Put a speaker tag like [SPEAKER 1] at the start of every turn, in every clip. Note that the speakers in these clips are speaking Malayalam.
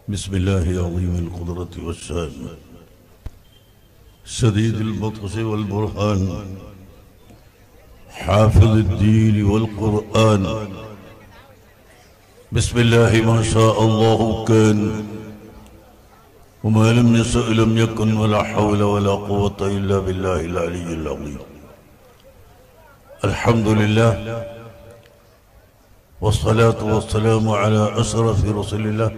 [SPEAKER 1] بسم الله عظيم القدرة والشان شديد البطش والبرهان حافظ الدين والقرآن بسم الله ما شاء الله كان وما لم يشأ لم يكن ولا حول ولا قوة إلا بالله العلي العظيم الحمد لله والصلاة والسلام على أشرف رسول الله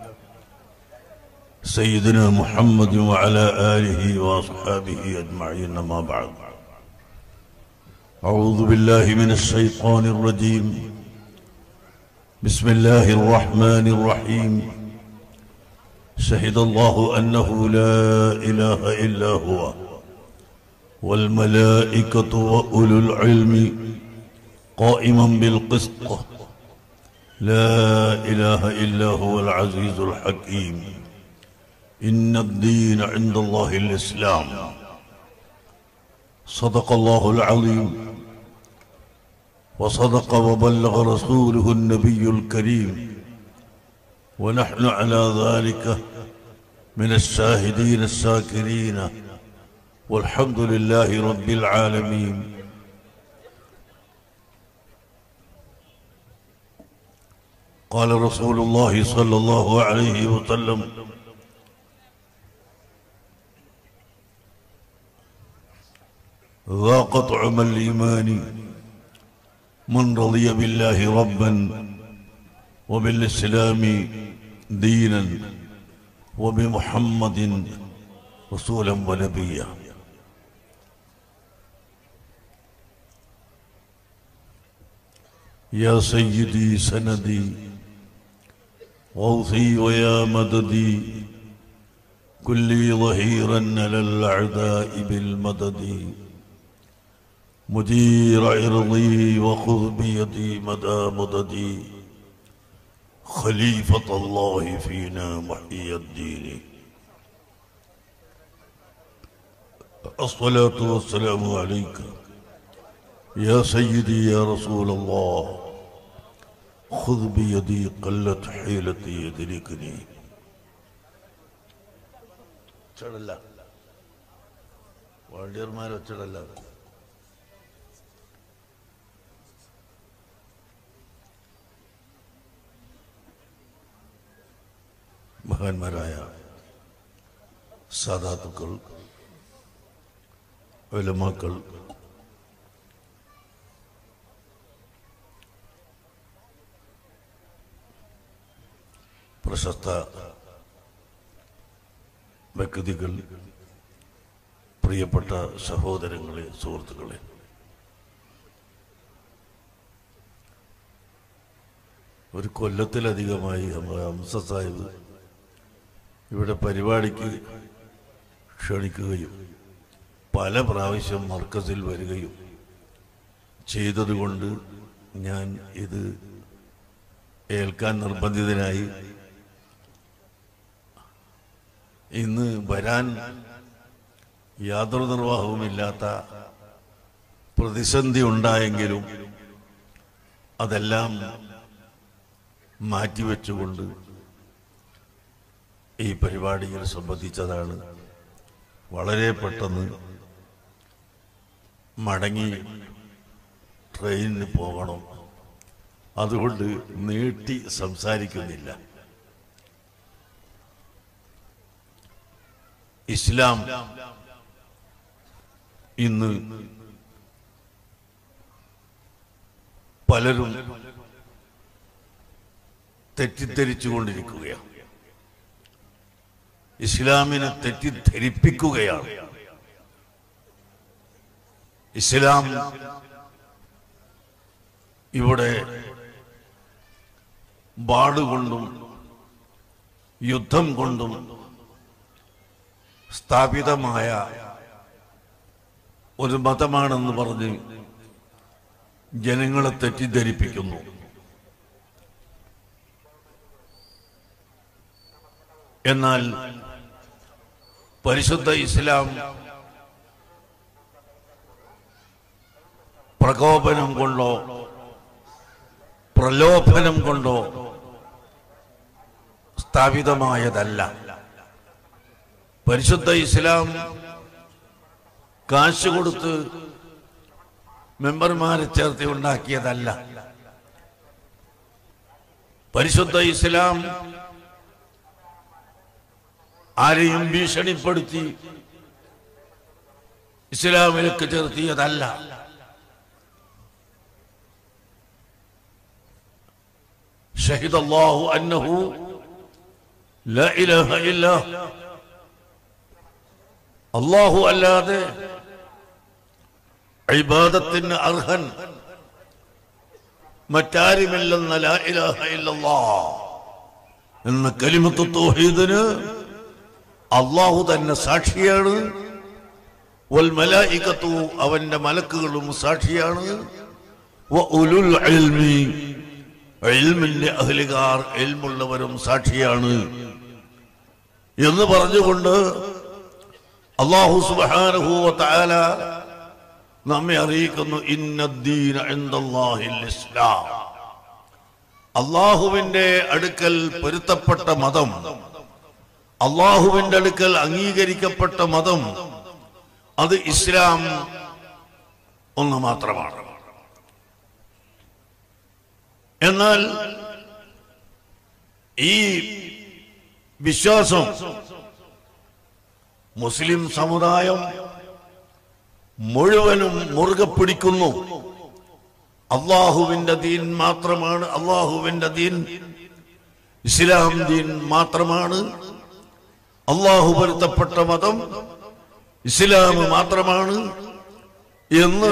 [SPEAKER 1] سيدنا محمد وعلى آله وأصحابه أجمعين ما بعد أعوذ بالله من الشيطان الرجيم بسم الله الرحمن الرحيم شهد الله أنه لا إله إلا هو والملائكة وأولو العلم قائما بالقسط لا إله إلا هو العزيز الحكيم إن الدين عند الله الإسلام صدق الله العظيم وصدق وبلغ رسوله النبي الكريم ونحن على ذلك من الشاهدين الشاكرين والحمد لله رب العالمين قال رسول الله صلى الله عليه وسلم ذاق طعم الإيمان من رضي بالله ربا وبالإسلام دينا وبمحمد رسولا ونبيا يا سيدي سندي غوثي ويا مددي كلي ظهيرا على الأعداء بالمدد مدير عرضي وخذ بيدي مدى مددي خليفة الله فينا محيي الدين الصلاة والسلام عليك يا سيدي يا رسول الله خذ بيدي قلت حيلتي يدركني ചടല്ല വാണ്ടിയർമാർ ഒച്ചടല്ല മഹാന്മാരായ സാധാത്തുക്കൾ ഉലമാക്കൾ പ്രശസ്ത വ്യക്തികൾ പ്രിയപ്പെട്ട സഹോദരങ്ങളെ സുഹൃത്തുക്കളെ ഒരു കൊല്ലത്തിലധികമായി നമ്മുടെ ഹംസ സാഹിബ് ഇവിടെ പരിപാടിക്ക് ക്ഷണിക്കുകയും പല പ്രാവശ്യം മർക്കസിൽ വരികയും ചെയ്തതുകൊണ്ട് ഞാൻ ഇത് ഏൽക്കാൻ നിർബന്ധിതനായി ഇന്ന് വരാൻ യാതൊരു നിർവാഹവുമില്ലാത്ത പ്രതിസന്ധി ഉണ്ടായെങ്കിലും അതെല്ലാം മാറ്റിവെച്ചുകൊണ്ട് ഈ പരിപാടിയിൽ സംബന്ധിച്ചതാണ് വളരെ പെട്ടെന്ന് മടങ്ങി ട്രെയിനിന് പോകണം അതുകൊണ്ട് നീട്ടി സംസാരിക്കുന്നില്ല ഇസ്ലാം ഇന്ന് പലരും തെറ്റിദ്ധരിച്ചുകൊണ്ടിരിക്കുകയാണ് ഇസ്ലാമിനെ തെറ്റിദ്ധരിപ്പിക്കുകയാണ് ഇസ്ലാം ഇവിടെ ബാടുകൊണ്ടും യുദ്ധം കൊണ്ടും സ്ഥാപിതമായ ഒരു മതമാണെന്ന് പറഞ്ഞ് ജനങ്ങളെ തെറ്റിദ്ധരിപ്പിക്കുന്നു എന്നാൽ പരിശുദ്ധ ഇസ്ലാം പ്രകോപനം കൊണ്ടോ പ്രലോഭനം കൊണ്ടോ സ്ഥാപിതമായതല്ല പരിശുദ്ധ ഇസ്ലാം കാശ് കൊടുത്ത് മെമ്പർമാരെ ചേർത്ത് ഉണ്ടാക്കിയതല്ല പരിശുദ്ധ ഇസ്ലാം ആരെയും ഭീഷണിപ്പെടുത്തി ഇസ്ലാമിലേക്ക് ചേർത്തിയതല്ല ഷഹിദ് അള്ളാഹു അന്നഹു لا إله إلا അള്ളാഹു അല്ലാതെ ഇബാദത്തിന് അർഹൻ മറ്റാരുമില്ലെന്ന ലാ ഇലാഹ ഇല്ലല്ലാ എന്ന കലിമത്ത് തൗഹീദിന് അള്ളാഹു തന്നെ സാക്ഷിയാണ് വൽ മലായികത്തു അവന്റെ മലക്കുകളും സാക്ഷിയാണ് വ ഉലുൽ ഇൽമി ഇൽമിന്റെ അഹ്ലികാർ ഇൽമുള്ളവരും സാക്ഷിയാണ് എന്ന് പറഞ്ഞുകൊണ്ട് അള്ളാഹു സുബ്ഹാനഹു വ തആല നമ്മെ അറിയിക്കുന്നു ഇന്നദ്ദീന ഇൻദല്ലാഹിൽ ഇസ്ലാം അള്ളാഹുവിന്റെ അടുക്കൽ പൊരുത്തപ്പെട്ട മതം അള്ളാഹുവിന്റെ അടുക്കൽ അംഗീകരിക്കപ്പെട്ട മതം അത് ഇസ്ലാം ഒന്ന് മാത്രമാണ് എന്നാൽ ഈ വിശ്വാസം മുസ്ലിം സമുദായം മുഴുവനും മുറുകെ പിടിക്കുന്നു അള്ളാഹുവിന്റെ ദീൻ മാത്രമാണ് അള്ളാഹുവിന്റെ ദീൻ ഇസ്ലാം ദീൻ മാത്രമാണ് അള്ളാഹു പൊരുത്തപ്പെട്ട മതം ഇസ്ലാം മാത്രമാണ് എന്ന്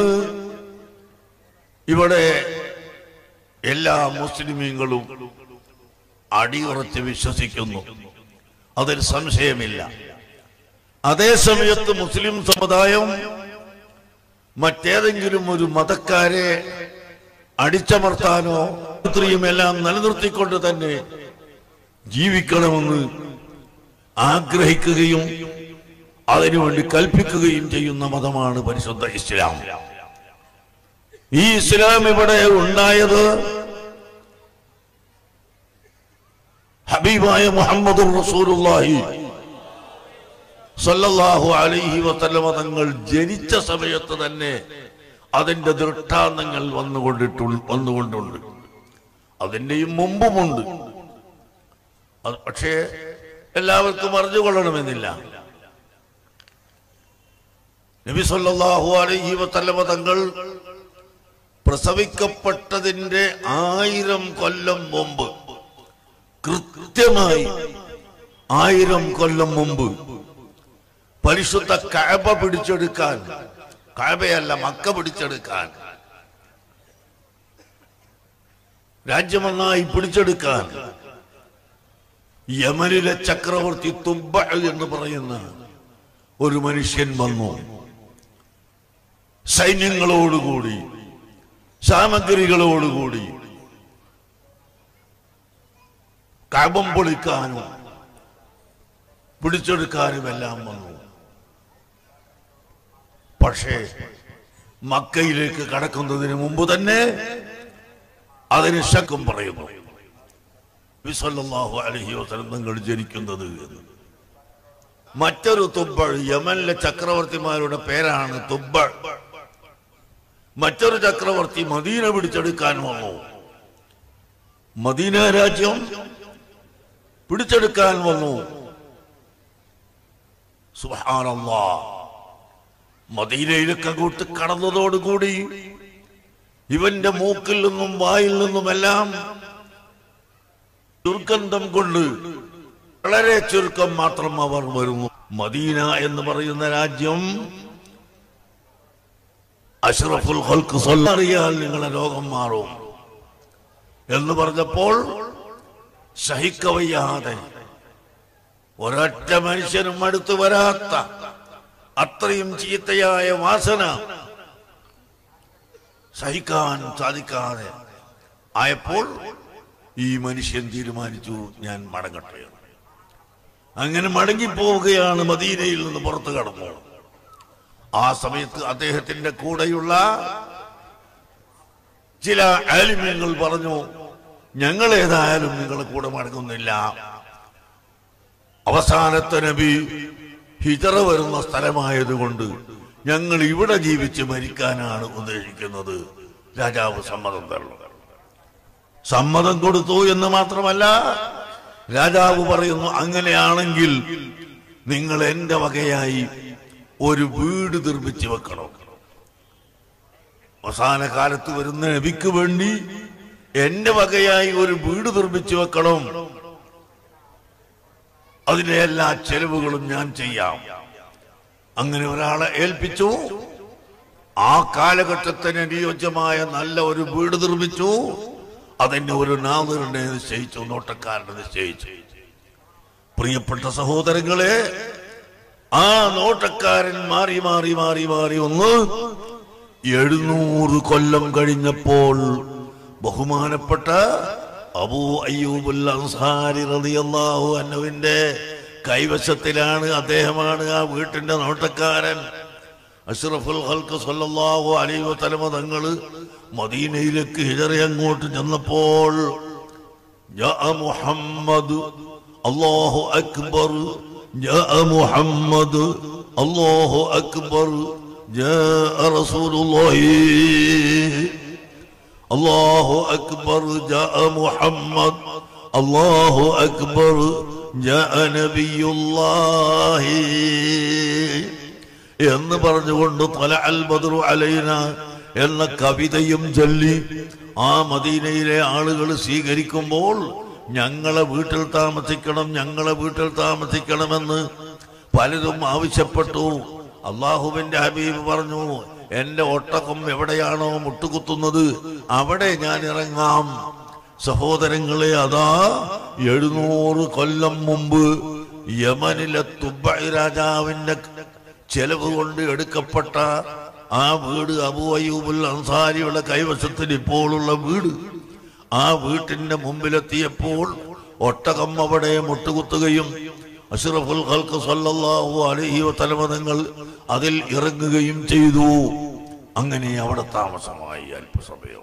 [SPEAKER 1] ഇവിടെ എല്ലാ മുസ്ലിമീങ്ങളും അടിയുറച്ച് വിശ്വസിക്കുന്നു അതിൽ സംശയമില്ല അതേ സമയത്ത് മുസ്ലിം സമുദായം മറ്റേതെങ്കിലും ഒരു മതക്കാരെ അടിച്ചമർത്താനോ എല്ലാം നിലനിർത്തിക്കൊണ്ട് തന്നെ ജീവിക്കണമെന്ന് ആഗ്രഹിക്കുകയും അതിനുവേണ്ടി കൽപ്പിക്കുകയും ചെയ്യുന്ന മതമാണ് പരിശുദ്ധ ഇസ്ലാം ഈ ഇസ്ലാം ഇവിടെ ഉണ്ടായത് ഹബീബായ മുഹമ്മദ് റസൂലുള്ളാഹി സല്ലല്ലാഹു അലൈഹി വസല്ലമ തങ്ങൾ ജനിച്ച സമയത്ത് തന്നെ അതിന്റെ ദൃഷ്ടാന്തങ്ങൾ വന്നുകൊണ്ടിട്ടു വന്നുകൊണ്ടുണ്ട് അതിന്റെയും മുമ്പുമുണ്ട് അത് പക്ഷേ എല്ലാവർക്കും അറിഞ്ഞുകൊള്ളണമെന്നില്ല നബി സല്ലല്ലാഹു അലൈഹി വസല്ലമ തങ്ങൾ പ്രസവിക്കപ്പെട്ടതിന്റെ ആയിരം കൊല്ലം മുമ്പ് കൃത്യമായി ആയിരം കൊല്ലം മുമ്പ് പരിശുദ്ധ കഴബ പിടിച്ചെടുക്കാൻ കഴബയല്ല മക്ക പിടിച്ചെടുക്കാൻ രാജ്യമൊന്നായി പിടിച്ചെടുക്കാൻ യമനിലെ ചക്രവർത്തി തുബ്ബ എന്ന് പറയുന്ന ഒരു മനുഷ്യൻ വന്നു സൈന്യങ്ങളോടുകൂടി സാമഗ്രികളോടുകൂടി കബം പൊളിക്കാനും പിടിച്ചെടുക്കാനും എല്ലാം വന്നു പക്ഷേ മക്കയിലേക്ക് കടക്കുന്നതിന് മുമ്പ് തന്നെ അതിന് ശക്കും പറയുന്നു വിസല്ലാഹു അലഹി വസല്ലം നിങ്ങൾ ജനിക്കുന്നത് എന്ന് മറ്റൊരു തുബ്ബൾ യമനിലെ ചക്രവർത്തിമാരുടെ പേരാണ് തുബ്ബൾ മറ്റൊരു ചക്രവർത്തി മദീന പിടിച്ചെടുക്കാൻ വന്നു മദീന രാജ്യം പിടിച്ചെടുക്കാൻ വന്നു സുബ്ഹാനല്ലാ മദീനയിലേക്ക് അങ്ങോട്ട് കടന്നതോടുകൂടി ഇവന്റെ മൂക്കിൽ നിന്നും വായിൽ നിന്നുമെല്ലാം ദുർഗന്ധം കൊണ്ട് വളരെ ചുരുക്കം മാത്രം അവർ വരുന്നു മദീന എന്ന് പറയുന്ന രാജ്യം അഷ്റഫുൽ ഹൽക്ക് അറിയാൽ നിങ്ങളെ ലോകം മാറും എന്ന് പറഞ്ഞപ്പോൾ സഹിക്കവയ്യാതെ ഒരൊറ്റ മനുഷ്യനും അടുത്ത് വരാത്ത അത്രയും ചീത്തയായ വാസന സഹിക്കാൻ സാധിക്കാതെ ആയപ്പോൾ ഈ മനുഷ്യൻ തീരുമാനിച്ചു ഞാൻ മടങ്ങട്ടെ എന്ന്. അങ്ങനെ മടങ്ങിപ്പോവുകയാണ് മദീനയിൽ നിന്ന് പുറത്തു കടന്നു ആ സമയത്ത് അദ്ദേഹത്തിന്റെ കൂടെയുള്ള ചില ആലിമ്യങ്ങൾ പറഞ്ഞു ഞങ്ങൾ ഏതായാലും നിങ്ങളെ കൂടെ മടങ്ങുന്നില്ല അവസാനത്തെ നബി ഹിജറ വരുന്ന സ്ഥലമായതുകൊണ്ട് ഞങ്ങൾ ഇവിടെ ജീവിച്ച് മരിക്കാനാണ് ഉദ്ദേശിക്കുന്നത് രാജാവ് സമ്മതം തരണം സമ്മതം കൊടുത്തു എന്ന് മാത്രമല്ല രാജാവ് പറയുന്നു അങ്ങനെയാണെങ്കിൽ നിങ്ങൾ എന്റെ വകയായി ഒരു വീട് നിർമ്മിച്ചു വെക്കണം അവസാന കാലത്ത് വരുന്ന നബിക്ക് വേണ്ടി എന്റെ വകയായി ഒരു വീട് നിർമ്മിച്ചു വെക്കണം അതിലെ എല്ലാ ചെലവുകളും ഞാൻ ചെയ്യാം അങ്ങനെ ഒരാളെ ഏൽപ്പിച്ചു ആ കാലഘട്ടത്തിന് അനുയോജ്യമായ നല്ല ഒരു വീട് നിർമ്മിച്ചു അതിന് ഒരു നാദറിനെ നിശ്ചയിച്ചു നോട്ടക്കാരനെ നിശ്ചയിച്ചു പ്രിയപ്പെട്ട സഹോദരങ്ങളെ ആ നോട്ടക്കാരൻ മാറി മാറി മാറി മാറി ഒന്ന് എഴുന്നൂറ് കൊല്ലം കഴിഞ്ഞപ്പോൾ ബഹുമാനപ്പെട്ട അബൂ അയ്യൂബുൽ അൻസാരി റളിയല്ലാഹു അൻഹുവിന്റെ കൈവശത്തിലാണ് അദ്ദേഹമാണ് ആ വീട്ടിന്റെ നോട്ടക്കാരൻ അഷ്റഫുൽ ഹൽക്ക് സല്ലല്ലാഹു അലൈഹി വസല്ലമ തങ്ങള് മദീനയിലേക്ക് ഹിജറ അങ്ങോട്ട് ചെന്നപ്പോൾ ജാഅ മുഹമ്മദ് അല്ലാഹു അക്ബർ ജാഅ മുഹമ്മദ് അല്ലാഹു അക്ബർ ജാഅ റസൂലുള്ളാഹി അല്ലാഹു അക്ബർ ജാഅ മുഹമ്മദ് അല്ലാഹു അക്ബർ ജാഅ നബിയുല്ലാഹി എന്ന് പറഞ്ഞുകൊണ്ട് തല അൽ ബദ്രു അലൈന എന്ന കവിതയും ചൊല്ലി ആ മദീനയിലെ ആളുകൾ സ്വീകരിക്കുമ്പോൾ ഞങ്ങളെ വീട്ടിൽ താമസിക്കണം ഞങ്ങളെ വീട്ടിൽ താമസിക്കണമെന്ന് പലരും ആവശ്യപ്പെട്ടു അള്ളാഹുവിന്റെ ഹബീബ് പറഞ്ഞു എന്റെ ഒട്ടകം എവിടെയാണോ മുട്ടുകുത്തുന്നത് അവിടെ ഞാൻ ഇറങ്ങാം സഹോദരങ്ങളെ അതാ എഴുന്നൂറ് കൊല്ലം മുമ്പ് യമനിലെ തുബൈ രാജാവിന്റെ ചെലവ് കൊണ്ട് എടുക്കപ്പെട്ട ആ വീട് അബു അയ്യൂബുൽ അൻസാരിയുടെ കൈവശത്തിൽ ഇപ്പോഴുള്ള വീട് ആ വീട്ടിന്റെ മുമ്പിലെത്തിയപ്പോൾ ഒട്ടകം അവിടെ മുട്ടുകുത്തുകയും അഷ്റഫുൽ ഖൽക്ക് സല്ലല്ലാഹു അലൈഹി വസല്ലമ തങ്ങൾ അതിൽ ഇറങ്ങുകയും ചെയ്തു അങ്ങനെ അവിടെ താമസമായി അല്പസമയം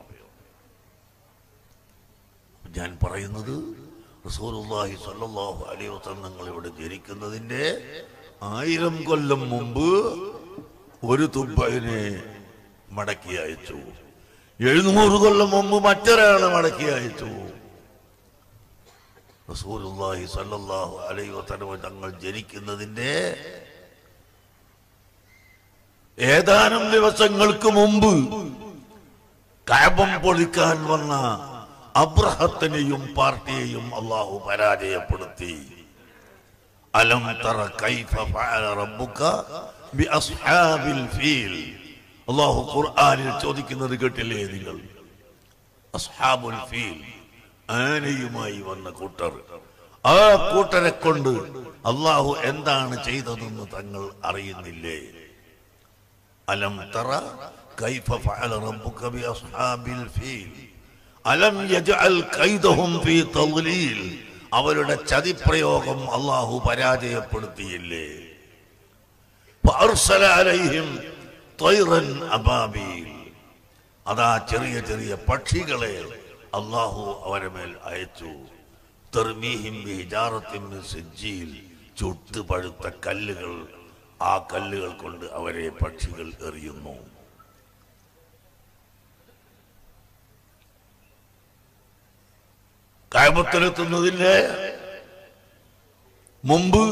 [SPEAKER 1] ഞാൻ പറയുന്നത് റസൂലുള്ളാഹി സ്വല്ലല്ലാഹു അലൈഹി വസല്ലം തങ്ങൾ ഇവിടെ ജനിക്കുന്നതിന്റെ ആയിരം കൊല്ലം മുമ്പ് ഒരു തുബ്ബനെ മടക്കി അയച്ചു എഴുന്നൂറ് കൊല്ലം മുമ്പ് മറ്റൊരാളെ മടക്കി അയച്ചു റസൂലുള്ളാഹി സ്വല്ലല്ലാഹു അലൈഹി വസല്ലം തങ്ങൾ ജനിക്കുന്നതിന്റെ ഏതാനും ദിവസങ്ങൾക്ക് മുമ്പ് കയബം പൊളിക്കാൻ വന്ന അബ്രഹത്തിനെയും പാർട്ടിയെയും അള്ളാഹു പരാജയപ്പെടുത്തി അലം തറ കൈഫ ഫഅല റബ്ബുക ബി അസ്ഹാബിൽ ഫീൽ അള്ളാഹു ഖുർആനിൽ ചോദിക്കുന്നത് കേട്ടില്ലേ നിങ്ങൾ അസ്ഹാബുൽ ഫീൽ ആനയുമായി വന്ന കൂട്ടർ ആ കൂട്ടരെ കൊണ്ട് അള്ളാഹു എന്താണ് ചെയ്തതെന്ന് തങ്ങൾ അറിയുന്നില്ലേ അലം തറ കൈഫ ഫഅല റബ്ബുക ബി അസ്ഹാബിൽ ഫീൽ അലം യജ്അൽ കൈദഹും ഫീ തദ്ലീൽ അവരുടെ ചതിപ്രയോഗം അള്ളാഹു പരാജയപ്പെടുത്തിയില്ലേ فأرسل عليهم طيرا أبابيل അതാ ചെറിയ ചെറിയ പക്ഷികളെ അള്ളാഹു അവരെ മേൽ അയച്ചു തെർമീഹിം ബിഹിജാറത്തിൻ മിൻ സിജ്ജീൽ ചുട്ടു പഴുത്ത കല്ലുകൾ ആ കല്ലുകൾ കൊണ്ട് അവരെ പക്ഷികൾ എറിയുന്നു കായമത്തിലെത്തുന്നതിന്റെ മുമ്പ്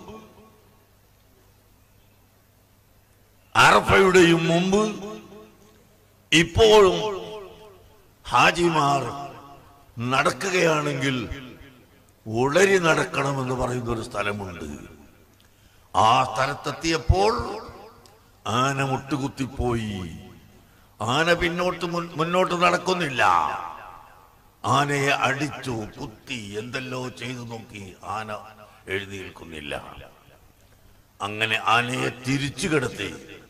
[SPEAKER 1] അറഫയുടെയും മുമ്പ് ഇപ്പോഴും ഹാജിമാർ നടക്കുകയാണെങ്കിൽ ഉളരി നടക്കണമെന്ന് പറയുന്ന ഒരു സ്ഥലമുണ്ട് ആ സ്ഥലത്തെത്തിയപ്പോൾ ആന മുട്ടുകുത്തിപ്പോയി ആന പിന്നോട്ട് മുൻ- മുന്നോട്ട് നടക്കുന്നില്ല ആനയെ അടിച്ചു കുത്തി എന്തെല്ലോ ചെയ്തു നോക്കി ആന എഴുന്നേൽക്കുന്നില്ല അങ്ങനെ ആനയെ തിരിച്ചു കിടത്തി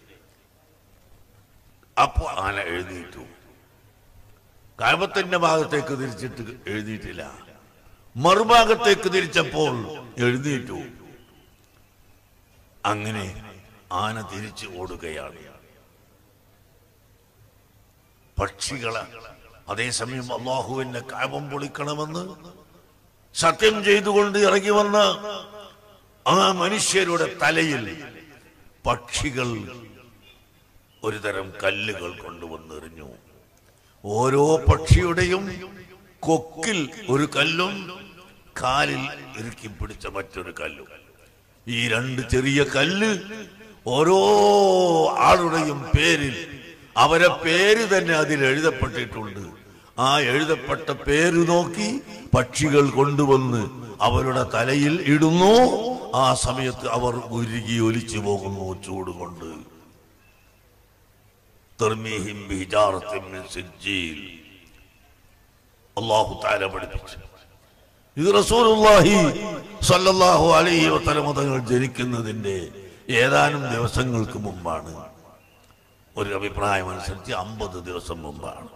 [SPEAKER 1] അപ്പോ ആന എഴുന്നേറ്റു കാമത്തിന്റെ ഭാഗത്തേക്ക് തിരിച്ചിട്ട് എഴുന്നേറ്റില്ല മറുഭാഗത്തേക്ക് തിരിച്ചപ്പോൾ എഴുന്നേറ്റു അങ്ങനെ ആന തിരിച്ചു ഓടുകയാണ് പക്ഷികളെ അതേസമയം അള്ളാഹുവിന്റെ കാപം പൊളിക്കണമെന്ന് സത്യം ചെയ്തുകൊണ്ട് ഇറങ്ങി വന്ന ആ മനുഷ്യരുടെ തലയിൽ പക്ഷികൾ ഒരു തരം കല്ലുകൾ കൊണ്ടുവന്നെറിഞ്ഞു ഓരോ പക്ഷിയുടെയും കൊക്കിൽ ഒരു കല്ലും കാലിൽ ഇറുക്കി പിടിച്ച മറ്റൊരു കല്ലും ഈ രണ്ട് ചെറിയ കല്ല് ഓരോ ആളുടെയും പേരിൽ അവരെ പേര് തന്നെ അതിൽ എഴുതപ്പെട്ടിട്ടുണ്ട് ആ എഴുതപ്പെട്ട പേര് നോക്കി പക്ഷികൾ കൊണ്ടുവന്ന് അവരുടെ തലയിൽ ഇടുന്നു ആ സമയത്ത് അവർ ഉരുകി ഒലിച്ചു പോകുന്നു ചൂട് കൊണ്ട് തർമീഹിം ബിഹിജാറത്തിൻ മിൻ സിജ്ജീൽ. അല്ലാഹു തആല പഠിപ്പിച്ചു ഇത് റസൂലുള്ളാഹി സല്ലല്ലാഹു അലൈഹി വസല്ലം തങ്ങൾ ജനിക്കുന്നതിന്റെ ഏതാനും ദിവസങ്ങൾക്ക് മുമ്പാണ് ഒരു അഭിപ്രായം അനുസരിച്ച് അമ്പത് ദിവസം മുമ്പാണ്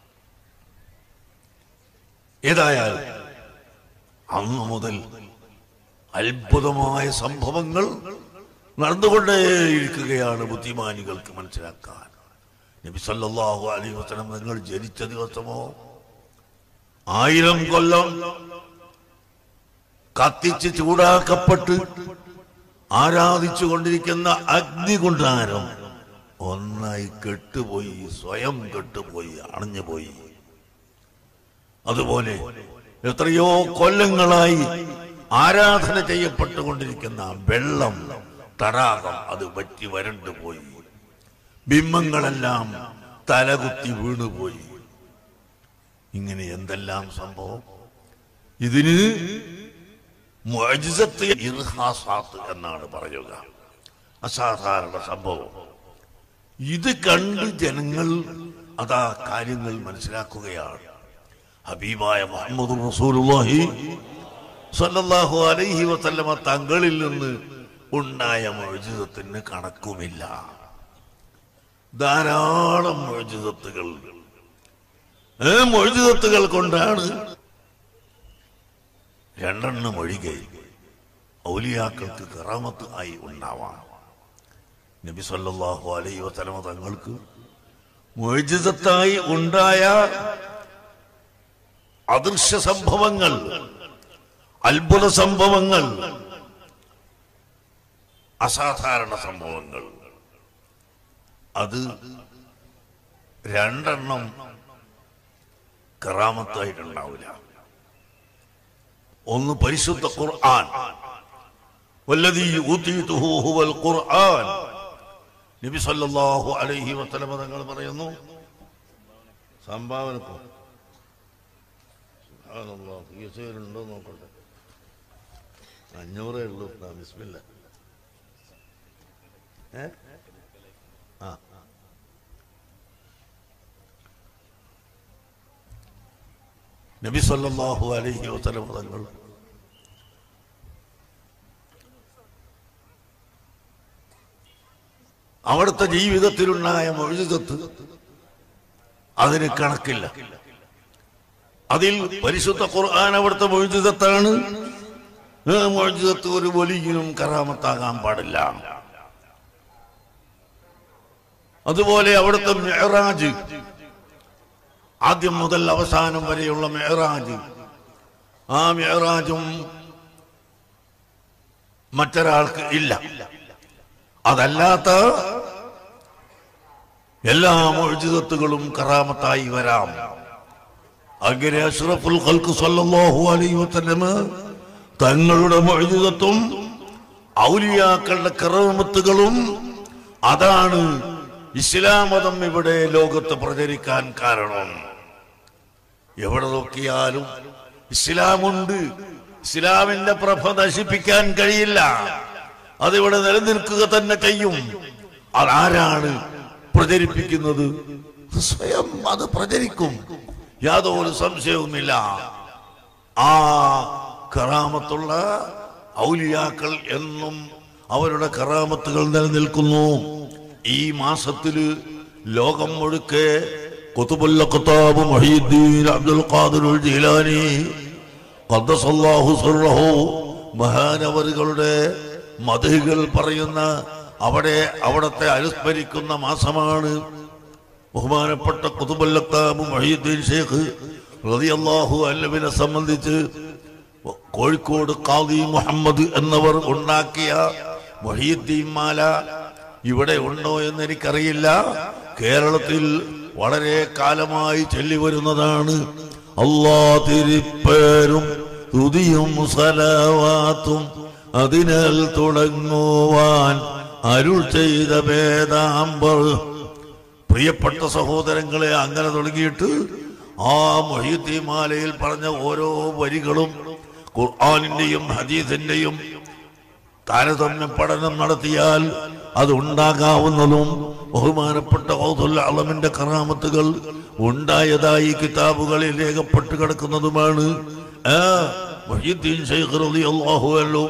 [SPEAKER 1] ഏതായാലും അന്ന് മുതൽ അത്ഭുതമായ സംഭവങ്ങൾ നടന്നുകൊണ്ടേയിരിക്കുകയാണ് ബുദ്ധിമാനികൾക്ക് മനസ്സിലാക്കാൻ നബി സല്ലല്ലാഹു അലൈഹി വസല്ലം നിങ്ങൾ ജനിച്ച ദിവസമോ ആയിരം കൊല്ലം കത്തിച്ച് ചൂടാക്കപ്പെട്ട് ആരാധിച്ചു കൊണ്ടിരിക്കുന്ന അഗ്നികുണ്ടാരം ഒന്നായി കെട്ടുപോയി സ്വയം കെട്ടുപോയി അണഞ്ഞുപോയി അതുപോലെ എത്രയോ കൊല്ലങ്ങളായി ആരാധന ചെയ്യപ്പെട്ടുകൊണ്ടിരിക്കുന്ന വെള്ളം തടാകം അത് വറ്റി വരണ്ടു പോയി ബിംബങ്ങളെല്ലാം തലകുത്തി വീണുപോയി ഇങ്ങനെ എന്തെല്ലാം സംഭവം ഇതിന് മുഅ്ജിസത്ത് ഇർഹാസാത്ത് എന്നാണ് പറയുക അസാധാരണ സംഭവം ഇത് കണ്ട് ജനങ്ങൾ അതാ കാര്യങ്ങൾ മനസ്സിലാക്കുകയാണ് ഹബീബായ മുഹമ്മദ് റസൂലുള്ളാഹി സല്ലല്ലാഹു അലൈഹി വസല്ലമ തങ്ങളിൽ നിന്ന് ഉണ്ടായ മുഅ്ജിസത്തിന് കണക്കുമില്ല ധാരാളം മുഅ്ജിസത്തുകൾ ഏ മൊഴിതത്തുകൾ കൊണ്ടാണ് രണ്ടെണ്ണം ഒഴികെ ഔലിയാക്കൾക്ക് കറാമത്ത് ആയി ഉണ്ടാവാം നബി സല്ലല്ലാഹു അലൈഹി വസല്ലമ തങ്ങൾക്ക് മൊഴിതത്തായി ഉണ്ടായ അദൃശ്യ സംഭവങ്ങൾ അത്ഭുത സംഭവങ്ങൾ അസാധാരണ സംഭവങ്ങൾ അത് രണ്ടെണ്ണം കറാമത്തായിട്ടുണ്ടാവില്ല ഒന്ന് പരിശുദ്ധ ഖുർആൻ വല്ലദീ ഊതീതുഹു ഹുവൽ ഖുർആൻ നബി സല്ലല്ലാഹു അലൈഹി വസല്ലം തങ്ങൾ പറയുന്നു സംഭാവനക്കോ സുബ്ഹാനല്ലാഹ് ഫീസേലുണ്ടോ നോക്കട്ടെ അഞ്ഞൂറേ ഉള്ളൂ ആ, ബിസ്മില്ല ഏ ആ നബി സല്ലല്ലാഹു അലൈഹി വസല്ലം തങ്ങൾ അവിടുത്തെ ജീവിതത്തിലുണ്ടായ മൊഴിതത്ത് അതിന് കണക്കില്ല അതിൽ പരിശുദ്ധ ഖുർആൻ അവിടുത്തെ മൊഴിതത്താണ് മൊഴിതത്ത് ഒരു വലിയനും കറാമത്താകാൻ പാടില്ല അതുപോലെ അവിടുത്തെ മെഹറാജ് ആദ്യം മുതൽ അവസാനം വരെയുള്ള മെഹറാജ് ആ മെഹറാജും മറ്റൊരാൾക്ക് ഇല്ല അതല്ലാത്ത എല്ലാ മൊഴിതത്തുകളും കറാമത്തായി വരാം അങ്ങനെ അഷ്റഫുൽ ഖൽക്ക് സല്ലല്ലാഹു അലൈഹി വസല്ലമ തങ്ങളുടെ മൊഴിതത്തും ഔലിയാക്കളുടെ കറാമത്തുകളും അതാണ് ഇസ്ലാം മതം ഇവിടെ ലോകത്ത് പ്രചരിക്കാൻ കാരണം എവിടെ നോക്കിയാലും ഇസ്ലാമുണ്ട് ഇസ്ലാമിന്റെ പ്രഭ നശിപ്പിക്കാൻ കഴിയില്ല അതിവിടെ നിലനിൽക്കുക തന്നെ ചെയ്യും അതാരാണ് പ്രചരിപ്പിക്കുന്നത് സ്വയം അത് പ്രചരിക്കും യാതൊരു സംശയവുമില്ല ആ കറാമത്തുള്ള ഔലിയാക്കൾ എന്നും അവരുടെ കറാമത്തുകൾ നിലനിൽക്കുന്നു ഈ മാസത്തില് ലോകം മുഴുക്കെ കുത്തുബുല്ല ഖത്താബ് മൊഹീദ്ദീൻ അബ്ദുൽ ഖാദിർ ജീലാനി ഖദ്ദസല്ലാഹു സിർറഹു മഹാനവറുകളുടെ മതകൾ പറയുന്ന അവിടെ അവിടത്തെ അനുസ്മരിക്കുന്ന മാസമാണ് ബഹുമാനപ്പെട്ട കുതുബല്ലത്താബ് മൊഹീദ്ദീൻ ഷേഖ് റളിയല്ലാഹു അല്ലവിനെ സംബന്ധിച്ച് കോഴിക്കോട് ഖാദി മുഹമ്മദ് എന്നവർ ഉണ്ടാക്കിയ മൊഹീദ്ദീൻ മാല ഇവിടെ ഉണ്ടോ എന്ന് എനിക്കറിയില്ല കേരളത്തിൽ വളരെ കാലമായി ചൊല്ലി വരുന്നതാണ് അള്ളാ തിരിപ്പേരും തുതിയും സലവാത്തും അതിനാൽ തുടങ്ങുവാൻ അരുൾ ചെയ്ത ഭേദാമ്പർ പ്രിയപ്പെട്ട സഹോദരങ്ങളെ അങ്ങനെ തുടങ്ങിയിട്ട് ആ മൊഹീദ്ദീ മാലയിൽ പറഞ്ഞ ഓരോ വരികളും ഖുർആാനിന്റെയും ഹദീസിന്റെയും താരതമ്യ പഠനം നടത്തിയാൽ അത് ഉണ്ടാകാവുന്നതും ബഹുമാനപ്പെട്ട ഔദുൽ അളമിന്റെ കറാമത്തുകൾ ഉണ്ടായതായി കിതാബുകളിൽ രേഖപ്പെട്ട് കിടക്കുന്നതുമാണ് ആ മൊഹീദ്ദീൻ ശൈഖ് റളിയല്ലാഹു അൻഹു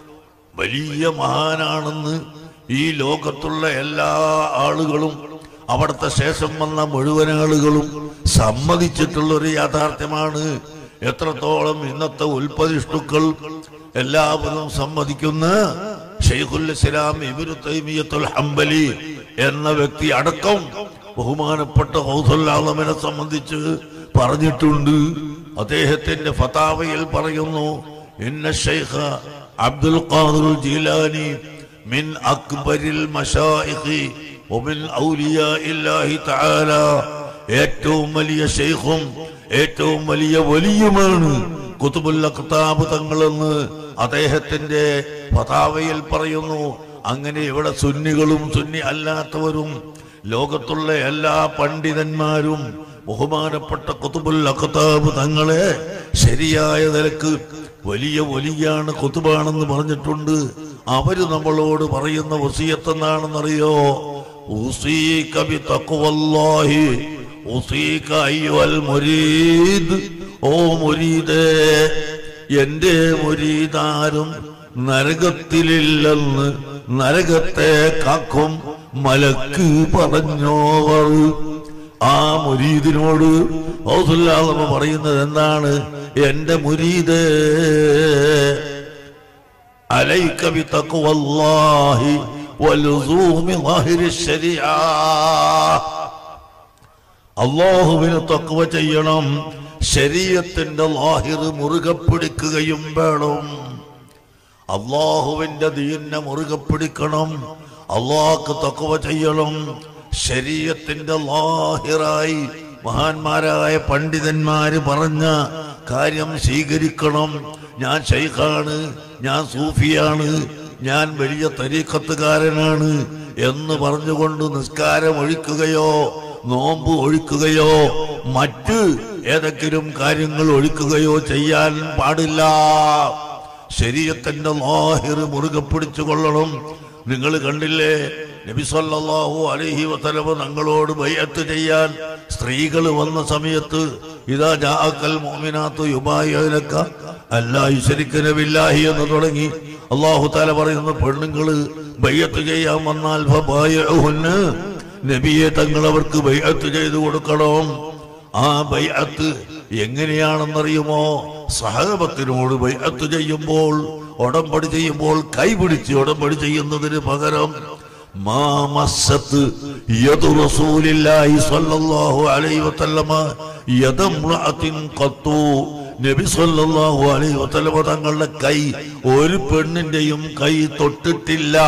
[SPEAKER 1] വലിയ മഹാനാണെന്ന് ഈ ലോകത്തുള്ള എല്ലാ ആളുകളും അവിടുത്തെ ശേഷം വന്ന മുഴുവൻ ആളുകളും സമ്മതിച്ചിട്ടുള്ള ഒരു യാഥാർത്ഥ്യമാണ് എത്രത്തോളം ഇന്നത്തെ ഉൽപ്പതിഷ്ടുക്കൾ എല്ലാവരും സമ്മതിക്കുന്ന ഷെയ്ഖുൽ ഇസ്ലാം ഇബ്നു തൈമിയത്തുൽ ഹംബലി എന്ന വ്യക്തി അടക്കം ബഹുമാനപ്പെട്ട ഹൗസുല്ലാളമിനെ സംബന്ധിച്ച് പറഞ്ഞിട്ടുണ്ട് അദ്ദേഹത്തിന്റെ ഫതാവയിൽ പറയുന്നു ഇന്ന ഷെയ്ഖ അബ്ദുൽ ഖാദിർ ജീലാനി മിൻ അക്ബരിൽ മശായിഖി ومن ഔലിയാ ഇല്ലാഹി തആല ഏറ്റവും വലിയ ഷെയ്ഖും ഏറ്റവും വലിയ വലിയുമാണ് കുതുബുൽ അഖ്താബ് തങ്ങളെന്ന് അദ്ദേഹത്തിന്റെ ഫതാവയിൽ പറയുന്നു അങ്ങനെ ഇവിടെ സുന്നികളും സുന്നി അല്ലാത്തവരും ലോകത്തുള്ള എല്ലാ പണ്ഡിതന്മാരും ബഹുമാനപ്പെട്ട കുതുബുൽ അഖ്താബ് തങ്ങളെ ശരിയായ നിലക്ക് വലിയ വലിയാണ് കുത്തുബാണെന്ന് പറഞ്ഞിട്ടുണ്ട് അവര് നമ്മളോട് പറയുന്ന വസീയത്ത് എന്താണെന്നറിയോ ഉസീക ബിതഖ്വല്ലാഹി ഉസീക അയ്യുൽ മുരീദ് ഓ മുരീദേ എന്റെ മുരീദാരും നരകത്തിലില്ലെന്ന് നരകത്തെ കാക്കും മലക്ക് പറഞ്ഞോവർ ആ മുരീദിനോട് ഔസുല്ലാഹ് പറയുന്നത് എന്താണ് എന്റെ മുരീദേ عليك بتقوى الله ولزوم ظاهر الشريعة അള്ളാഹുവിന് തക്വ ചെയ്യണം ശരീരത്തിന്റെ ലാഹിർ മുറുകെ പിടിക്കുകയും വേണം അള്ളാഹുവിന്റെ ദീനെ മുറുകെ പിടിക്കണം അള്ളാഹ്ക്ക് തക്വ ചെയ്യണം ശരീരത്തിന്റെ ലാഹിറായി മഹാന്മാരായ പണ്ഡിതന്മാര് പറഞ്ഞ കാര്യം സ്വീകരിക്കണം ഞാൻ ഷെയ്ഖാണ് ഞാൻ സൂഫിയാണ് ഞാൻ വലിയ തരീഖത്തുകാരനാണ് എന്ന് പറഞ്ഞുകൊണ്ട് നിസ്കാരം ഒഴിക്കുകയോ നോമ്പ് ഒഴിക്കുകയോ മറ്റ് ഏതെങ്കിലും കാര്യങ്ങൾ ഒഴിക്കുകയോ ചെയ്യാൻ പാടില്ല ശരീരത്തിന്റെ ലാഹിർ മുറുകെ പിടിച്ചു കൊള്ളണം നിങ്ങൾ കണ്ടില്ലേ നബി സല്ലല്ലാഹു അലൈഹി വസല്ലമ ഞങ്ങളോട് ബൈഅത്ത് ചെയ്യാൻ സ്ത്രീകൾ വന്ന സമയത്ത് ഇതാ ജാഅക്കൽ മുഅ്മിനാത്തു യുബായിഅലക അല്ലാ യുശ്രിക്കന ബില്ലാഹി എന്ന് തുടങ്ങി അല്ലാഹു തആല പറയുന്ന പെണ്ണുങ്ങള് ബൈഅത്ത് ചെയ്യാൻ വന്നാൽ ഫബായിഉഹുന്ന നബിയെ തങ്ങൾ അവർക്ക് ബൈഅത്ത് ചെയ്തു കൊടുക്കണം ആ ബൈഅത്ത് എങ്ങനെയാണെന്നറിയുമോ സഹബത്തിനോട് ബൈഅത്ത് ചെയ്യുമ്പോൾ ഉടമ്പടി ചെയ്യുമ്പോൾ കൈപിടിച്ച് ഉടമ്പടി ചെയ്യുന്നതിന് പകരം മാ മസ്സത്ത് യദു റസൂലില്ലാഹി സ്വല്ലല്ലാഹു അലൈഹി വസല്ലമ യദംറഅത്തിൻ ഖത്തു നബി സല്ലല്ലാഹു അലൈഹി വസല്ലമ തങ്ങളുടെ കൈ ഒരു പെണ്ണിന്റെയും കൈ തൊട്ടിട്ടില്ല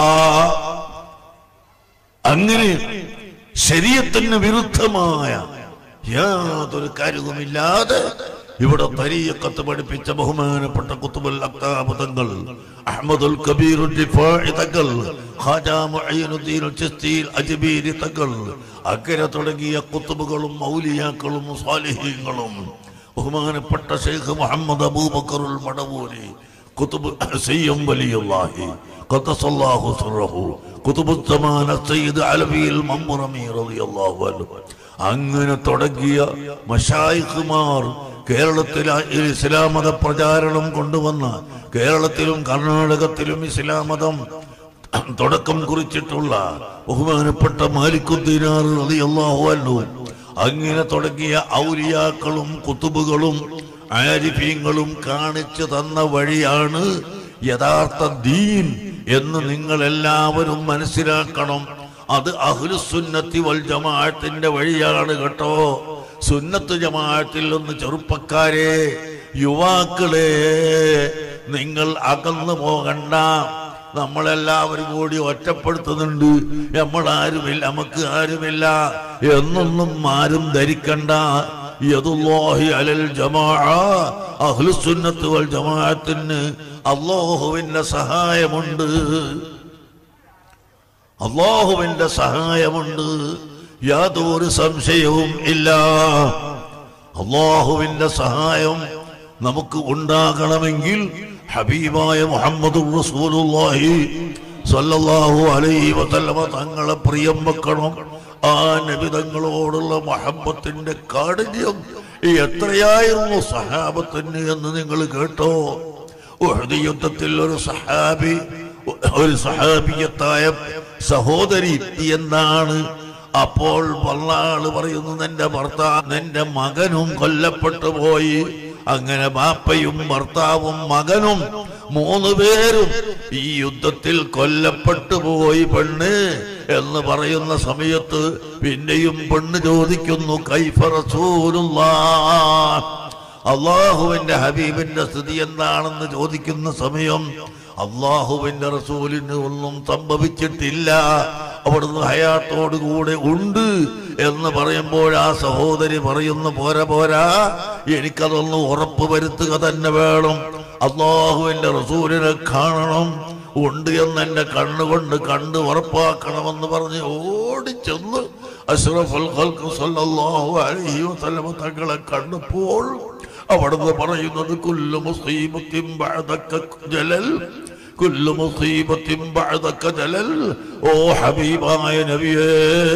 [SPEAKER 1] അങ്ങനെ ശരീരത്തിന് വിരുദ്ധമായ യാതൊരു കാര്യവുമില്ലാതെ ഇവിടെ തരീക്കത്ത് പഠിപ്പിച്ച ബഹുമാനപ്പെട്ട കുത്തുബുൽ അക്താബ് തങ്ങൾ അഹമ്മദുൽ കബീർ ദിഫാഇ തങ്ങൾ ഖാജാ മുഈനുദ്ദീൻ ചിസ്തി അജ്ബീരി തങ്ങൾ അക്കരെ തുടങ്ങിയ കുത്തുബുകളും മൗലിയാക്കളും സ്വാലിഹീങ്ങളും ബഹുമാനപ്പെട്ട ഷെയ്ഖ് മുഹമ്മദ് അബൂബക്കറുൽ മടവൂരി കുത്തുബ് സയ്യം വലിയുള്ളാഹി قدس الله سره കുതുബു الزمان السيد علوي المنبرمي رضي الله عنه അങ്ങനെ തുടങ്ങിയ മഷായിഖുമാർ കേരളത്തിൽ ഇസ്ലാം മത പ്രചാരണം കൊണ്ടുവന്ന കേരളത്തിലും കർണാടകത്തിലും ഇസ്ലാം മതം തുടക്കം കുറിച്ചിട്ടുള്ള ബഹുമാനപ്പെട്ട മാലിക്കുദ്ദീനാർ റളിയല്ലാഹു അൻഹു അങ്ങനെ തുടങ്ങിയ ഔലിയാക്കളും കുത്തുബുകളും ആരിഫീങ്ങളും കാണിച്ചു തന്ന വഴിയാണ് യഥാർത്ഥ ദീൻ എന്ന് നിങ്ങൾ എല്ലാവരും മനസ്സിലാക്കണം അത് അഹ്ലുസുന്നത്തി വൽ ജമാഅത്തിന്റെ വഴിയാണ് കേട്ടോ സുന്നത്ത് ജമാഅത്തിൽ നിന്ന് ചെറുപ്പക്കാരെ യുവാക്കളെ നിങ്ങൾ അകന്നു പോകണ്ട നമ്മളെല്ലാവരും കൂടി ഒറ്റപ്പെടുത്തുന്നുണ്ട് നമ്മളാരുമില്ല നമുക്ക് ആരുമില്ല എന്നൊന്നും ആരും ധരിക്കണ്ട യദുല്ലാഹി അലൽ ജമാഅ അഹ്ലുസുന്നത്ത് വൽ ജമാഅത്തിന് അല്ലാഹുവിന്റെ സഹായമുണ്ട് അള്ളാഹുവിന്റെ സഹായമുണ്ട് യാതൊരു സംശയവും ഇല്ല അള്ളാഹുവിന്റെ സഹായം നമുക്ക് ഉണ്ടാകണമെങ്കിൽ ഹബീബായ മുഹമ്മദ് റസൂലുള്ളാഹി സല്ലല്ലാഹു അലൈഹി വസല്ലമ തങ്ങളെ പ്രിയം വെക്കണം ആ നബിതങ്ങളോടുള്ള മഹബത്തിന്റെ കാഠിന്യം എത്രയായിരുന്നു സഹാബത്തിന് എന്ന് നിങ്ങൾ കേട്ടോ ഉഹദ് യുദ്ധത്തിൽ ഒരു സഹാബി ഒരു സഹാബിയത്തായ സഹോദരി എന്നാണ് അപ്പോൾ വള്ളാള് പറയുന്നു നിന്റെ ഭർത്താവ് നിന്റെ മകനും കൊല്ലപ്പെട്ടു പോയി അങ്ങനെ ബാപ്പയും ഭർത്താവും മകനും മൂന്ന് പേരും ഈ യുദ്ധത്തിൽ കൊല്ലപ്പെട്ടു പോയി പെണ്ണ് എന്ന് പറയുന്ന സമയത്ത് പിന്നെയും പെണ്ണ് ചോദിക്കുന്നു കൈഫ റസൂലുള്ളാ അള്ളാഹുവിന്റെ ഹബീബിന്റെ സ്ഥിതി എന്താണെന്ന് ചോദിക്കുന്ന സമയം അള്ളാഹുവിന്റെ റസൂലിന് ഒന്നും സംഭവിച്ചിട്ടില്ല അവിടുന്ന് ഹയാത്തോടു കൂടെ ഉണ്ട് എന്ന് പറയുമ്പോൾ ആ സഹോദരി പറയുന്നു പോരാ പോരാ എനിക്കതൊന്ന് ഉറപ്പ് വരുത്തുക തന്നെ വേണം അള്ളാഹുവിന്റെ റസൂലിനെ കാണണം ഉണ്ട് എന്ന് എന്റെ കണ്ണുകൊണ്ട് കണ്ട് ഉറപ്പാക്കണമെന്ന് പറഞ്ഞ് ഓടിച്ചെന്ന് അഷ്റഫുൽ ഖൽഖ് സല്ലല്ലാഹു അലൈഹി വസല്ലമ തങ്ങളെ കണ്ടപ്പോൾ അവിടുന്ന് പറയുന്നത് കുല്ലു മുസീബത്തിൻ ബഅദക ജലൽ കുല്ലു മുസീബത്തിൻ ബഅദക ജലൽ ഓ ഹബീബായ നബിയേ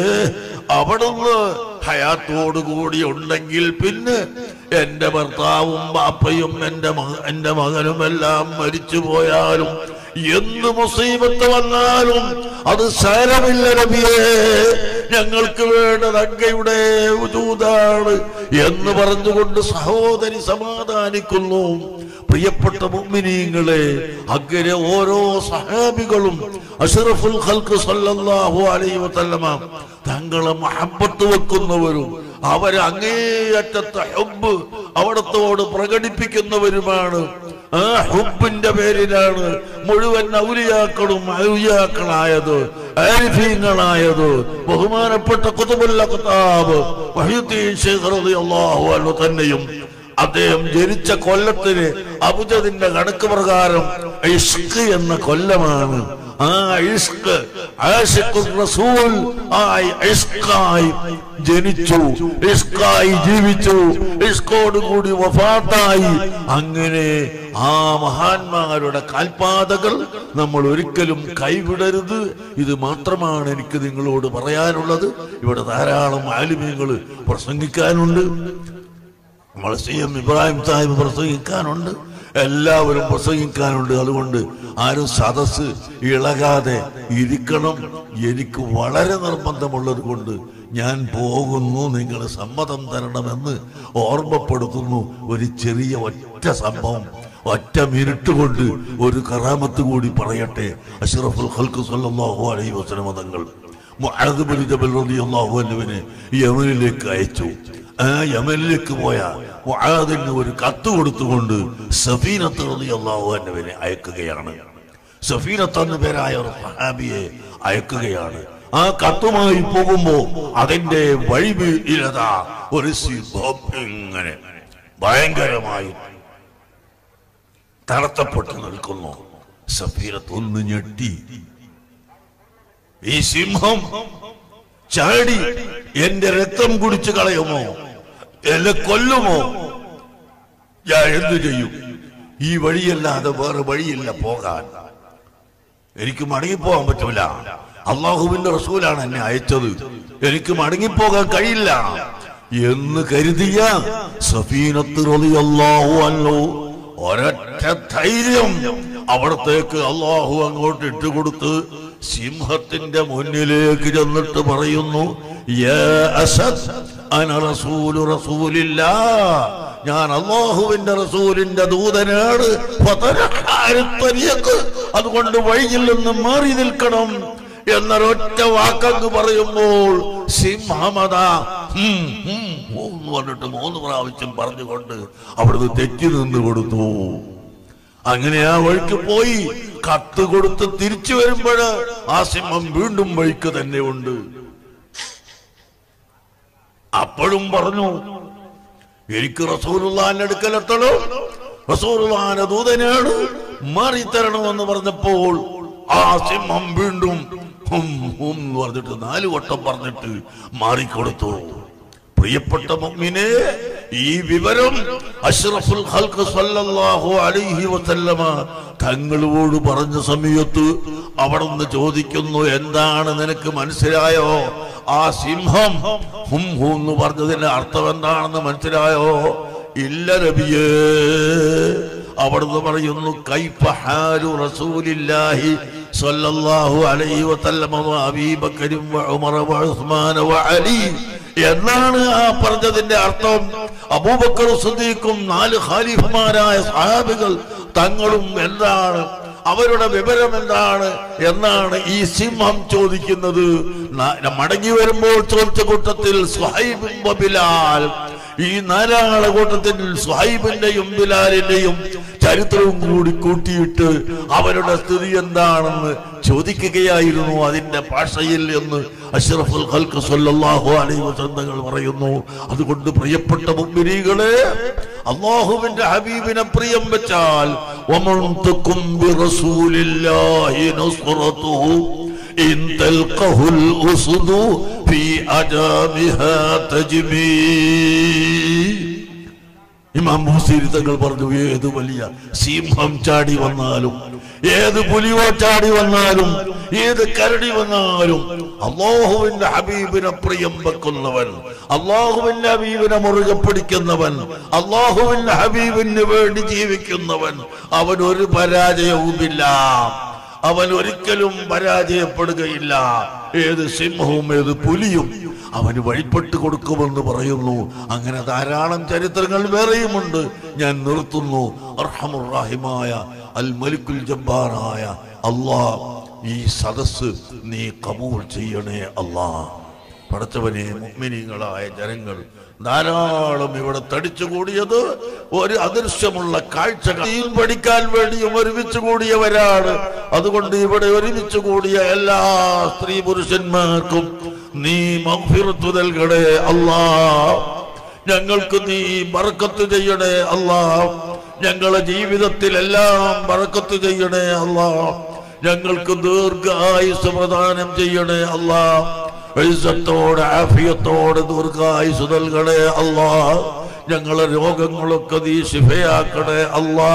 [SPEAKER 1] അവിടുന്ന് ഹയാത്തോടു കൂടി ഉണ്ടെങ്കിൽ പിന്നെ എന്റെ ഭർത്താവും ബാപ്പയും എന്റെ മക എന്റെ മകനും എല്ലാം മരിച്ചു പോയാലും എന്ത് മുസീബത്ത് വന്നാലും അത് സാരമില്ല നബിയേ ഞങ്ങൾക്ക് വേണ്ടത് അങ്ങയുടെ ഉജൂദാണ് എന്ന് പറഞ്ഞുകൊണ്ട് സഹോദരി സമാധാനിക്കുന്നു പ്രിയപ്പെട്ട മുഅ്മിനീങ്ങളെ അങ്ങനെ ഓരോ സഹാബികളും അഷ്റഫുൽ ഖൽഖ് സല്ലല്ലാഹു അലൈഹി വസല്ലമ തങ്ങളെ മഹബത്ത് വെക്കുന്നവരും അവരെ അങ്ങേയറ്റത്തെ ഹുബ് അവിടത്തോട് പ്രകടിപ്പിക്കുന്നവരുമാണ് ആ ഹുബിന്റെ പേരിലാണ് മുഴുവൻ ഔലിയാക്കളും ഔലിയാക്കളായത് ആരിഫീങ്ങളായത് ബഹുമാനപ്പെട്ട കുതുബുല്ല കുതാബ് വഹീദ്ദീൻ ശൈഖ് റളിയല്ലാഹു അൻഹു തന്നെയും അദ്ദേഹം ജനിച്ച കൊല്ലത്തിന് അബുജദിന്റെ കണക്ക് പ്രകാരം ഇഷ്ക് എന്ന കൊല്ലമാണ് ആ ഇഷ്ക് ആഷിഖുർ റസൂൽ ആ ഇഷ്കായി ജനിച്ചു ഇഷ്കായി ജീവിച്ചു ഇഷ്കോട് കൂടി വഫാത്തായി അങ്ങനെ ആ മഹാന്മാരുടെ കാൽപാതകൾ നമ്മൾ ഒരിക്കലും കൈവിടരുത് ഇത് മാത്രമാണ് എനിക്ക് നിങ്ങളോട് പറയാനുള്ളത് ഇവിടെ ധാരാളം ആലിമ്യങ്ങൾ പ്രസംഗിക്കാനുണ്ട് നമ്മളെ സി എം ഇബ്രാഹിം സാഹിബ് പ്രസംഗിക്കാനുണ്ട് എല്ലാവരും പ്രസംഗിക്കാനുണ്ട് അതുകൊണ്ട് ആരും സദസ് ഇളകാതെ ഇരിക്കണം എനിക്ക് വളരെ നിർബന്ധമുള്ളത് കൊണ്ട് ഞാൻ പോകുന്നു നിങ്ങൾ സമ്മതം തരണമെന്ന് ഓർമ്മപ്പെടുത്തുന്നു ഒരു ചെറിയ ഒറ്റ സംഭവം ഒറ്റ മിനിറ്റ് കൊണ്ട് ഒരു കറാമത്ത് കൂടി പറയട്ടെ അഷ്റഫുൽ ഖൽഖ് സല്ലല്ലാഹു അലൈഹി വസല്ലം തങ്ങൾ മുഅദ് ബിൻ ജബൽ റളിയല്ലാഹു അൻഹുവിനെ യമനിലേക്ക് അയച്ചു ആ യമനിലേക്ക് പോയ മുആദിന് ഒരു കത്ത് കൊടുത്തുകൊണ്ട് സഫീനത്ത് റളിയല്ലാഹു അൻഹുവിനെ അയക്കുകയാണ് സഫീനത്ത് എന്ന പേരായ ഒരു സഹാബിയെ അയക്കുകയാണ് ആ കത്തുമായി പോകുമ്പോ അതിന്റെ വഴിയിലതാ ഒരു സിംഹം ഇങ്ങനെ ഭയങ്കരമായി തളർത്തപ്പെട്ട് നിൽക്കുന്നു സഫീരത്ത് ഒന്ന് ഞെട്ടി ഈ സിംഹം ചാടി എന്റെ രക്തം കുടിച്ചു കളയുമോ എന്നെ കൊല്ലുമോ ഞാൻ എന്തു ചെയ്യും ഈ വഴിയല്ലാതെ വേറെ വഴിയില്ല പോകാൻ എനിക്ക് മടങ്ങിപ്പോകാൻ പറ്റൂല അള്ളാഹുവിന്റെ റസൂലാണ് എന്നെ അയച്ചത് എനിക്ക് മടങ്ങിപ്പോകാൻ കഴിയില്ല എന്ന് കരുതിയ സഫീനത്ത് റളിയല്ലാഹു അൻഹു ഒരൊറ്റ ധൈര്യം അവിടത്തേക്ക് അള്ളാഹു അങ്ങോട്ട് ഇട്ടുകൊടുത്ത് സിംഹത്തിന്റെ മുന്നിലേക്ക് ചെന്നിട്ട് പറയുന്നു "യാ അസദ്, അന റസൂലു റസൂലില്ലാ." ഞാൻ അള്ളാഹുവിന്റെ റസൂലിന്റെ ദൂതനാണ് ഫതനഹാരി ത്വരീഖ്. അതുകൊണ്ട് വഴിയിൽ നിന്ന് മാറി നിൽക്കണം എന്നൊരൊറ്റ വാക്കങ്ങ് പറയുമ്പോൾ സിംഹമത ഹും, ഹും, ഒന്ന് പറഞ്ഞിട്ട് മൂന്ന് പ്രാവശ്യം പറഞ്ഞുകൊണ്ട് അവിടുന്ന് തെറ്റി നിന്ന് കൊടുത്തു അങ്ങനെ ആ വഴിക്ക് പോയി കത്ത് കൊടുത്ത് തിരിച്ചു വരുമ്പോൾ ആ സിംഹം വീണ്ടും വഴിക്ക് തന്നെ ഉണ്ട് അപ്പോഴും പറഞ്ഞു എനിക്ക് റസൂലുള്ളാന്റെ അടുക്കലെത്തണം റസൂലുള്ളാന്റെ ദൂതനാണ് മാറിത്തരണമെന്ന് പറഞ്ഞപ്പോൾ ആ സിംഹം വീണ്ടും ഹും ഹും എന്ന് പറഞ്ഞിട്ട് നാല് വട്ടം പറഞ്ഞിട്ട് മാറിക്കൊടുത്തു പ്രിയപ്പെട്ട മുഅ്മിനെ ഈ വിവരം അഷ്റഫുൽ ഖൽഖ് സല്ലല്ലാഹു അലൈഹി വസല്ലമ തങ്ങളോട് പറഞ്ഞ സമയത്ത് അവിടുന്ന് ചോദിക്കുന്നു എന്താണ് നിനക്ക് മനസ്സിലായോ ആ സിംഹം ഹും ഹു എന്ന് പറഞ്ഞതിന്റെ അർത്ഥം എന്താണെന്ന് മനസ്സിലായോ ഇല്ല നബിയേ അവിടുന്ന് പറയുന്നു കൈഫ ഹാലു റസൂലില്ലാഹി സ്വല്ലല്ലാഹു അലൈഹി വസല്ലമ വ അബീ ബക്കരും വ ഉമറ വ ഉസ്മാൻ വ അലി എന്നാണ് ആ പറഞ്ഞതിന്റെ അർത്ഥം അബൂബക്കർ സിദ്ദീഖും നാല് ഖാലിഫുമാരായ സഹാബികൾ തങ്ങളും എന്താണ് അവരുടെ വിവരം എന്താണ് എന്നാണ് ഈ സിംഹം ചോദിക്കുന്നത് ന- മടങ്ങി വരുമ്പോൾ ചോദിച്ച കൂട്ടത്തിൽ സുഹൈബും വ ബിലാൽ ഈ നാലാളെ കൂട്ടത്തിൽ സുഹൈബിന്റെയും ബിലാലിന്റെയും ചരിത്രവും കൂടി കൂട്ടിയിട്ട് അവരുടെ സ്ഥിതി എന്താണെന്ന് ചോദിക്കുകയായിരുന്നു അതിന്റെ ഭാഷയിൽ എന്ന് അഷ്റഫുൽ ഖൽഖ് സല്ലല്ലാഹു അലൈഹി വസല്ലം പറയുന്നു അതുകൊണ്ട് പ്രിയപ്പെട്ട മുഅ്മിനീകളെ അള്ളാഹുവിന്റെ ഹബീബിനെ പ്രിയം വെച്ചാൽ വമൻ തകും ബിറസൂലില്ലാഹി നസ്റതുഹു إن تلقه الأسد في أجامها تجمي ഇമാം ബൂസീരി തങ്ങൾ പറഞ്ഞു ഏത് വലിയ സിംഹം ചാടി വന്നാലും ഏത് പുലിയോ ചാടി വന്നാലും ഏത് കരടി വന്നാലും അള്ളാഹുവിന്റെ ഹബീബിനെ പ്രിയം വെക്കുന്നവൻ അള്ളാഹുവിന്റെ ഹബീബിനെ മുറുകെ പിടിക്കുന്നവൻ അള്ളാഹുവിന്റെ ഹബീബിന് വേണ്ടി ജീവിക്കുന്നവൻ അവൻ ഒരു പരാജയവുമില്ല അവൻ ഒരിക്കലും പരാജയപ്പെടുകയില്ല ഏത് സിംഹവും ഏത് പുലിയും അവന് വഴിപ്പെട്ട് കൊടുക്കുമെന്ന് പറയുന്നു അങ്ങനെ ധാരാളം ചരിത്രങ്ങൾ വേറെയുമുണ്ട് ഞാൻ നിർത്തുന്നു അർഹമുറാഹിമായ അൽ മലിക്കുൽ ജബ്ബാറായ അള്ളാ ഈ സദസ് നീ കബൂൾ ചെയ്യണേ അള്ളാ പടച്ചവനെ മുഗ്മിനികളായ ജനങ്ങൾ ധാരാളം ഇവിടെ തടിച്ചുകൂടിയത് ഒരു അദൃശ്യമുള്ള കാഴ്ച പഠിക്കാൻ വേണ്ടിയും ഒരുമിച്ച് കൂടിയവരാണ് അതുകൊണ്ട് ഇവിടെ ഒരുമിച്ച് കൂടിയ എല്ലാ സ്ത്രീ പുരുഷന്മാർക്കും നീ മഗ്ഫിറത്ത് നൽകണേ അല്ലാ ഞങ്ങൾക്ക് നീ ബറക്കത്ത് ചെയ്യണേ അല്ലാ ഞങ്ങളെ ജീവിതത്തിലെല്ലാം ബറക്കത്ത് ചെയ്യണേ അല്ലാ ഞങ്ങൾക്ക് ദീർഘായുസ് പ്രദാനം ചെയ്യണേ അല്ലാ ഇസ്സത്തോടെ ആഫിയത്തോടെ ദീർഘായുസ് നൽകണേ അല്ലാ ഞങ്ങളെ രോഗങ്ങളൊക്കെ നീ ശിഫയാക്കണേ അല്ലാ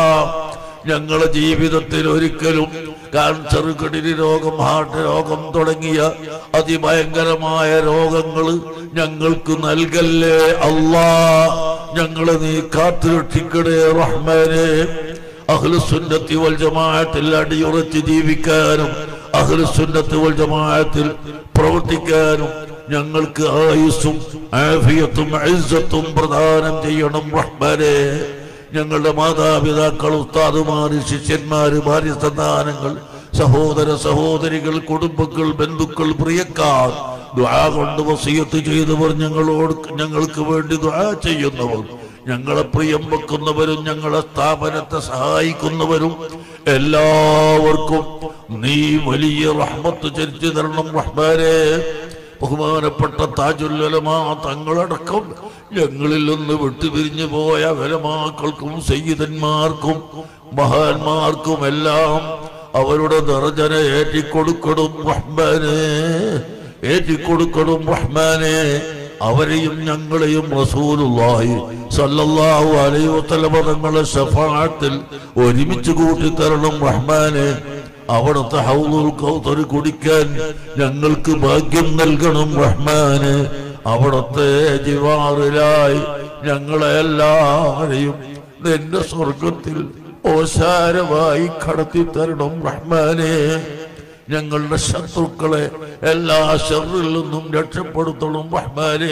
[SPEAKER 1] ഞങ്ങളെ ജീവിതത്തിൽ ഒരിക്കലും ക്യാൻസർ കിഡ്നി രോഗം ഹാർട്ട് രോഗം തുടങ്ങിയ അതിഭയങ്കരമായ രോഗങ്ങൾ ഞങ്ങൾക്ക് നൽകല്ലേ അല്ലാ ഞങ്ങളെ നീ കാത്തു രക്ഷിക്കണേ റഹ്മാനെ അഹ്ലുസുന്നത്തി വൽ ജമാഅത്തിൽ അടിയുറച്ച് ജീവിക്കാനും അഹ്ലുസുന്നത്തി വൽ ജമാഅത്തിൽ പ്രവർത്തിക്കാനും ഞങ്ങൾക്ക് ആയുസ്സും ആഫിയത്തും ഇസ്സത്തും പ്രദാനം ചെയ്യണം റഹ്മാനെ ഞങ്ങളുടെ മാതാപിതാക്കൾ ഉസ്താദുമാര് ശിഷ്യന്മാര് ഭാര്യ സന്താനങ്ങൾ സഹോദര സഹോദരികൾ കുടുംബങ്ങൾ ബന്ധുക്കൾ പ്രിയക്കാർ ദുആ കൊണ്ട് വസിയത്ത് ചെയ്തവർ ഞങ്ങളോട് ഞങ്ങൾക്ക് വേണ്ടി ദുആ ചെയ്യുന്നവർ ഞങ്ങളെ പ്രിയം വെക്കുന്നവരും ഞങ്ങളെ സ്ഥാപനത്തെ സഹായിക്കുന്നവരും എല്ലാവർക്കും നീ വലിയ റഹ്മത്ത് ചരിച്ചു തരണം റഹ്മാനെ ബഹുമാനപ്പെട്ട താജുല്ലലമാ തങ്ങളടക്കം ഞങ്ങളിൽ നിന്ന് വിട്ടുപിരിഞ്ഞു പോയ വലമാക്കൾക്കും സയ്യിദന്മാർക്കും മഹാന്മാർക്കും എല്ലാം അവരുടെ ദർജന ഏറ്റിക്കൊടുക്കണം റഹ്മാനെ ഏറ്റിക്കൊടുക്കണം റഹ്മാനെ അവരെയും ഞങ്ങളെയും റസൂലുള്ളാഹി സല്ലല്ലാഹു അലൈഹി വസല്ലമ തങ്ങളുടെ ശഫാഅത്തിൽ ഒരുമിച്ച് കൂട്ടി തരണം റഹ്മാനെ അവിടുത്തെ ഹൗദുൽ കൗതർ കുടിക്കാൻ ഞങ്ങൾക്ക് ഭാഗ്യം നൽകണം റഹ്മാന് അവിടുത്തെ ജിവാറിലായി ഞങ്ങളെ എല്ലാവരെയും നിന്റെ സ്വർഗത്തിൽ ഓശാരമായി കടത്തി തരണം റഹ്മാനെ ഞങ്ങളുടെ ശത്രുക്കളെ എല്ലാ ഷറിൽ നിന്നും രക്ഷപ്പെടുത്തണം റഹ്മാനെ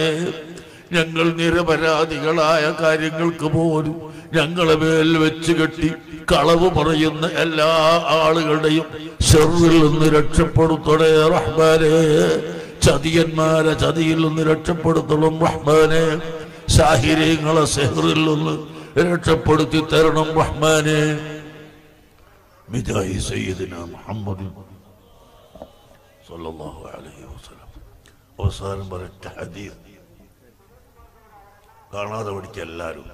[SPEAKER 1] ഞങ്ങൾ നിരപരാധികളായ കാര്യങ്ങൾക്ക് പോലും ഞങ്ങളെ മേൽ വെച്ച് കെട്ടി കളവ് പറയുന്ന എല്ലാ ആളുകളുടെയും ഷെറിൽ നിന്ന് രക്ഷപ്പെടുത്തണേ റഹ്മാനെ ചതിയന്മാരെ ചതിയിൽ നിന്ന് രക്ഷപ്പെടുത്തണം റഹ്മാനെ സാഹിര്യങ്ങളെ സെഹറിൽ നിന്ന് രക്ഷപ്പെടുത്തി തരണം റഹ്മാനെ മിതായി സയ്യിദിന മുഹമ്മദ് സല്ലല്ലാഹു അലൈഹി വസല്ലം അവസാനം പറയട്ടെ ഹദീസ് കാണാതെ പഠിച്ച എല്ലാവരും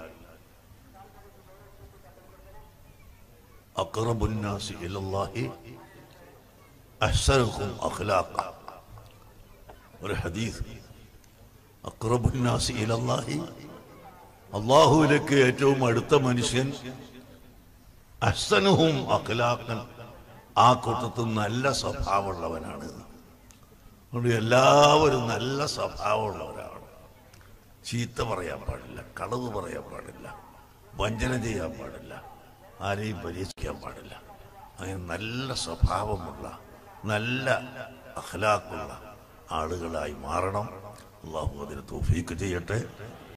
[SPEAKER 1] അക്രബുന്നാസി ഇലല്ലാഹി അഹ്സനുഹും അഖ്ലാഖ ഒരു ഹദീസ് അക്രബുന്നാസി ഇലല്ലാഹി അള്ളാഹുവിലേക്ക് ഏറ്റവും അടുത്ത മനുഷ്യൻ അഹ്സനുഹും അഖ്ലാഖൻ ആ കൂട്ടത്തിൽ നല്ല സ്വഭാവമുള്ളവനാണ് അതുകൊണ്ട് എല്ലാവരും നല്ല സ്വഭാവമുള്ളവരാണ് ചീത്ത പറയാൻ പാടില്ല കളവ് പറയാൻ പാടില്ല വഞ്ചന ചെയ്യാൻ പാടില്ല ആരെയും പരീക്ഷിക്കാൻ പാടില്ല അങ്ങനെ നല്ല സ്വഭാവമുള്ള നല്ല അഖലാക്കുള്ള ആളുകളായി മാറണം അള്ളാഹു അതിന് തൗഫീക്ക് ചെയ്യട്ടെ